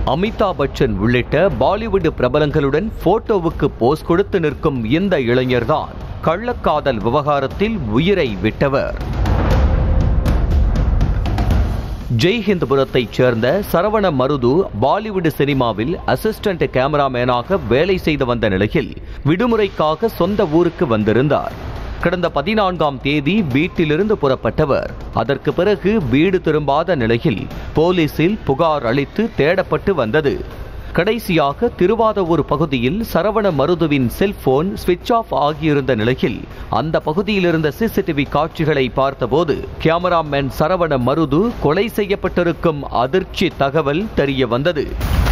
அமிதாப் பச்சன் உள்ளிட்ட பாலிவுட் பிரபலங்களுடன் போட்டோவுக்கு போஸ் கொடுத்து நிற்கும் இந்த இளைஞர்தான் கள்ளக்காதல் விவகாரத்தில் உயிரை விட்டவர் ஜெய்ஹிந்த்புரத்தைச் சேர்ந்த சரவண மருது பாலிவுட் சினிமாவில் அசிஸ்டன்ட் கேமராமேனாக வேலை செய்து வந்த நிலையில் விடுமுறைக்காக சொந்த ஊருக்கு வந்திருந்தார் கடந்த பதினான்காம் தேதி வீட்டிலிருந்து புறப்பட்டவர் அதற்கு பிறகு வீடு திரும்பாத நிலையில் போலீசில் புகார் அளித்து தேடப்பட்டு வந்தது கடைசியாக திருவாதவூர் பகுதியில் சரவண மருதுவின் செல்போன் சுவிட்ச் ஆஃப் ஆகியிருந்த நிலையில் அந்த பகுதியில் இருந்த சிசிடிவி காட்சிகளை பார்த்தபோது கேமராமேன் சரவண மருது கொலை செய்யப்பட்டிருக்கும் அதிர்ச்சி தகவல் தெரிய வந்தது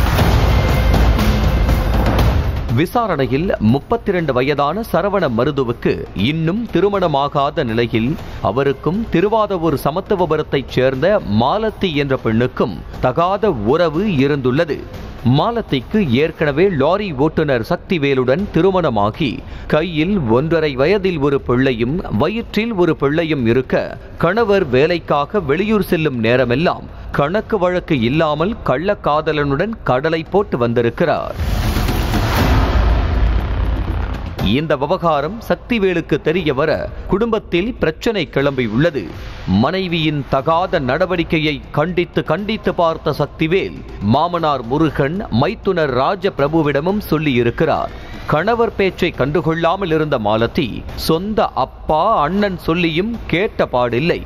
விசாரணையில் முப்பத்தி இரண்டு வயதான சரவண மருதுவுக்கு இன்னும் திருமணமாகாத நிலையில் அவருக்கும் திருவாதவூர் சமத்துவபுரத்தைச் சேர்ந்த மாலத்தி என்ற பெண்ணுக்கும் தகாத உறவு இருந்துள்ளது மாலத்திக்கு ஏற்கனவே லாரி ஓட்டுநர் சக்திவேலுடன் திருமணமாகி கையில் ஒன்றரை வயதில் ஒரு பிள்ளையும் வயிற்றில் ஒரு பிள்ளையும் இருக்க கணவர் வேலைக்காக வெளியூர் செல்லும் நேரமெல்லாம் கணக்கு வழக்கு இல்லாமல் கள்ளக்காதலனுடன் கடலை போட்டு வந்திருக்கிறார் இந்த விவகாரம் சக்திவேலுக்கு தெரிய வர குடும்பத்தில் பிரச்சனை கிளம்பியுள்ளது மனைவியின் தகாத நடவடிக்கையை கண்டித்து கண்டித்து பார்த்த சக்திவேல் மாமனார் முருகன் மைத்துனர் ராஜபிரபுவிடமும் சொல்லியிருக்கிறார் கணவர் பேச்சை கண்டுகொள்ளாமல் இருந்த மாலதி சொந்த அப்பா அண்ணன் சொல்லியும் கேட்ட பாடில்லை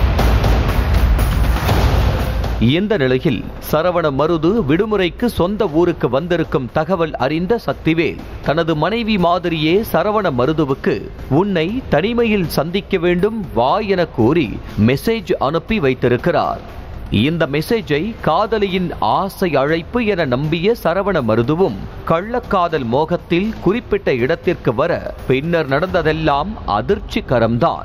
இந்த நிலையில் சரவண மருது விடுமுறைக்கு சொந்த ஊருக்கு வந்திருக்கும் தகவல் அறிந்த சக்திவேல் தனது மனைவி மாதிரியே சரவண மருதுவுக்கு உன்னை தனிமையில் சந்திக்க வேண்டும் வா என கூறி மெசேஜ் அனுப்பி வைத்திருக்கிறார் இந்த மெசேஜை காதலியின் ஆசை அழைப்பு என நம்பிய சரவண மருதுவும் கள்ளக்காதல் மோகத்தில் குறிப்பிட்ட இடத்திற்கு வர பின்னர் நடந்ததெல்லாம் அதிர்ச்சிகரம்தான்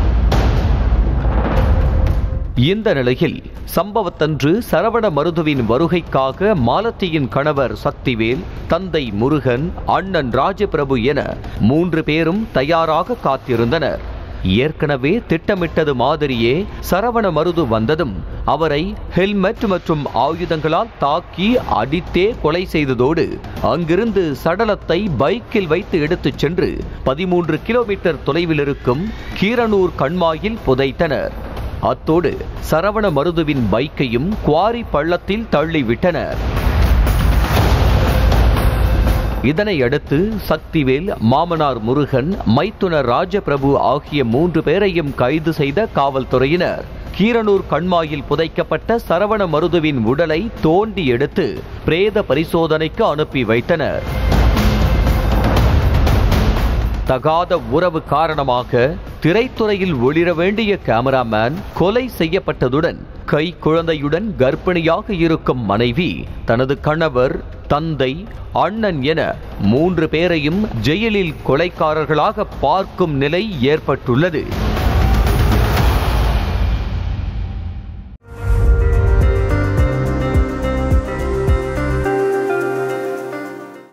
இந்த நிலையில் சம்பவத்தன்று சரவண மருதுவின் வருகைக்காக மாலத்தியின் கணவர் சக்திவேல் தந்தை முருகன் அண்ணன் ராஜபிரபு என மூன்று பேரும் தயாராக காத்திருந்தனர் ஏற்கனவே திட்டமிட்டது மாதிரியே சரவண மருது வந்ததும் அவரை ஹெல்மெட் மற்றும் ஆயுதங்களால் தாக்கி அடித்தே கொலை செய்ததோடு அங்கிருந்து சடலத்தை பைக்கில் வைத்து எடுத்துச் சென்று பதிமூன்று கிலோமீட்டர் தொலைவில் இருக்கும் கீரனூர் கண்மாயில் புதைத்தனர் அத்தோடு சரவண மருதுவின் பைக்கையும் குவாரி பள்ளத்தில் தள்ளிவிட்டனர் இதனை அடுத்து சக்திவேல் மாமனார் முருகன் மைத்துனர் ராஜபிரபு ஆகிய மூன்று பேரையும் கைது செய்த காவல்துறையினர் கீரனூர் கண்மாயில் புதைக்கப்பட்ட சரவண மருதுவின் உடலை தோண்டி எடுத்து பிரேத பரிசோதனைக்கு அனுப்பி வைத்தனர் தகாத உறவு காரணமாக திரைத்துறையில் ஒளிர வேண்டிய கேமராமேன் கொலை செய்யப்பட்டதுடன் கை குழந்தையுடன் கர்ப்பிணியாக இருக்கும் மனைவி தனது கணவர் தந்தை அண்ணன் என மூன்று பேரையும் ஜெயிலில் கொலைக்காரர்களாக பார்க்கும் நிலை ஏற்பட்டுள்ளது